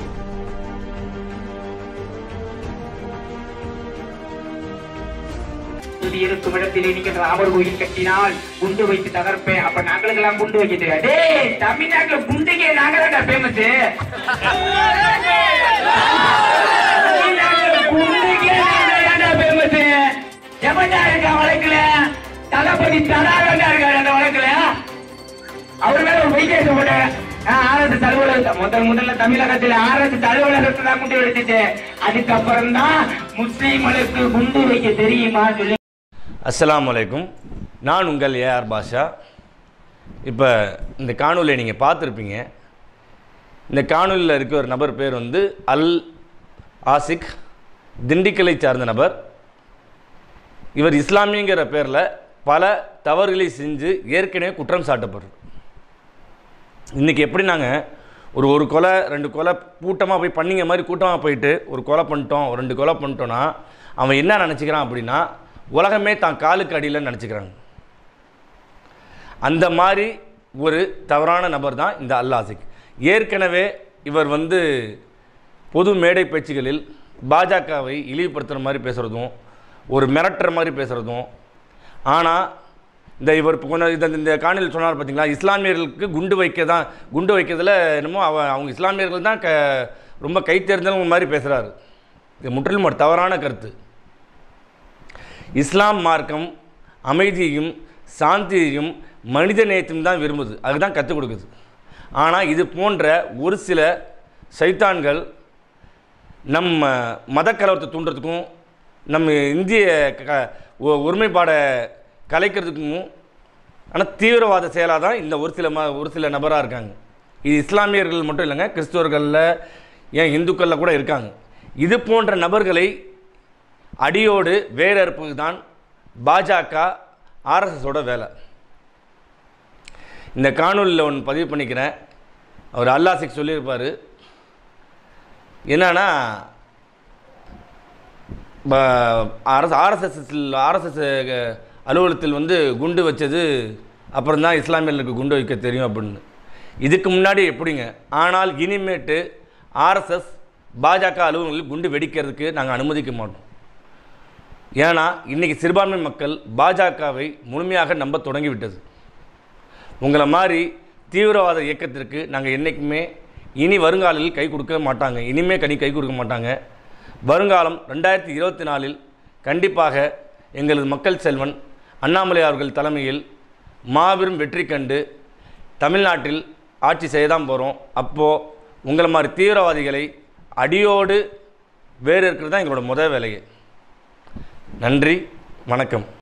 இது இருக்கும் இடத்திலே நீங்கள் ராமர் கோயில் கட்டினால் குண்டு வைத்து தகர்ப்பேன் அப்ப நாங்களுக்கெல்லாம் குண்டு வைக்க தெரியாது டேய் தமிழ்நாட்டுல குண்டுக்கே நாங்க தான் ஃபேமஸ் குண்டுக்கே நாங்க தான் ஃபேமஸ் எவன்டா இருக்கா வழக்குல தளபதி தடாகண்டா இருக்காரு அந்த வழக்குல அவர் மேல ஒரு வைத்தியம் போட்ட ஆர்எஸ் அலுவலகத்தை முதல் முதல்ல தமிழகத்தில் ஆர்எஸ் அலுவலகத்தை தான் குண்டு வெடிச்சிச்சு அதுக்கப்புறம் தான் முஸ்லீம்களுக்கு குண்டு வைக்க தெரியுமா சொல்லி அஸ்ஸலாமு அலைக்கும் நான் உங்கள் ஏஆர் பாஷா இப்போ இந்த காணொலியை நீங்கள் பார்த்துருப்பீங்க இந்த காணொலியில் இருக்க ஒரு நபர் பேர் வந்து அல் ஆசிக் திண்டுக்கலை சார்ந்த நபர் இவர் இஸ்லாமியங்கிற பேரில் பல தவறுகளை செஞ்சு ஏற்கனவே குற்றம் சாட்டப்படுறார் இன்றைக்கி எப்படி நாங்கள் ஒரு ஒரு கொலை ரெண்டு கொலை கூட்டமாக போய் பண்ணிங்க மாதிரி கூட்டமாக போயிட்டு ஒரு கொலை பண்ணிட்டோம் ஒரு ரெண்டு கொலை பண்ணிட்டோன்னா அவன் என்ன நினச்சிக்கிறான் அப்படின்னா உலகமே தான் காலுக்கு அடியில் நினச்சிக்கிறாங்க அந்த மாதிரி ஒரு தவறான நபர் தான் இந்த அல்லாசிக் ஏற்கனவே இவர் வந்து பொது மேடை பேச்சுகளில் பாஜகவை இழிவுபடுத்துகிற மாதிரி பேசுகிறதும் ஒரு மிரட்டுற மாதிரி பேசுகிறதும் ஆனால் இந்த இவர் இப்போ கொஞ்சம் இந்த இந்த காணொலியில் சொன்னார் பார்த்தீங்களா இஸ்லாமியர்களுக்கு குண்டு வைக்க தான் குண்டு வைக்கிறதுல என்னமோ அவ அவங்க இஸ்லாமியர்கள் தான் க ரொம்ப கை தேர்ந்தவங்க மாதிரி பேசுகிறாரு இது முற்றிலும் ஒரு தவறான கருத்து இஸ்லாம் மார்க்கம் அமைதியையும் சாந்தியையும் மனித நேயத்தையும் தான் விரும்புது அதுதான் கற்றுக் கொடுக்குது ஆனால் இது போன்ற ஒரு சில சைத்தான்கள் நம்ம மத கலவரத்தை தூண்டுறதுக்கும் நம்ம இந்திய க ஒ- ஒருமைப்பாடை கலைக்கிறதுக்கும் ஆனால் தீவிரவாத செயலாக தான் இந்த ஒரு சில ம ஒரு சில நபராக இருக்காங்க இது இஸ்லாமியர்கள் மட்டும் இல்லைங்க கிறிஸ்துவர்களில் ஏன் இந்துக்களில் கூட இருக்காங்க இது போன்ற நபர்களை அடியோடு வேறறுப்பது தான் பாஜக ஆர்எஸ்எஸோட வேலை இந்த காணொலியில் ஒன்று பதிவு பண்ணிக்கிறேன் அவர் அல்லாசிக் சொல்லியிருப்பார் என்னன்னா ப- அரசு ஆர்எஸ்எஸ் ஆர்எஸ்எஸ் அலுவலகத்தில் வந்து குண்டு வச்சது அப்புறம் தான் இஸ்லாமியர்களுக்கு குண்டு வைக்க தெரியும் அப்படின்னு இதுக்கு முன்னாடி எப்படிங்க ஆனால் இனிமேட்டு ஆர்எஸ்எஸ் பாஜக அலுவலகங்களில் குண்டு வெடிக்கிறதுக்கு நாங்கள் அனுமதிக்க மாட்டோம் ஏன்னா இன்றைக்கி சிறுபான்மை மக்கள் பாஜகவை முழுமையாக நம்ப தொடங்கிவிட்டது உங்களை மாதிரி தீவிரவாத இயக்கத்திற்கு நாங்கள் என்றைக்குமே இனி வருங்காலில் கை கொடுக்க மாட்டாங்க இனிமே கனி கை கொடுக்க மாட்டாங்க வருங்காலம் ரெண்டாயிரத்தி இருபத்தி நாலில் கண்டிப்பாக எங்களது மக்கள் செல்வன் அண்ணாமலை அவர்கள் தலைமையில் மாபெரும் வெற்றி கண்டு தமிழ்நாட்டில் ஆட்சி செய்ய தான் போகிறோம் அப்போது உங்களை மாதிரி தீவிரவாதிகளை அடியோடு வேறு இருக்கிறது தான் எங்களோட முதல் வேலையே நன்றி வணக்கம்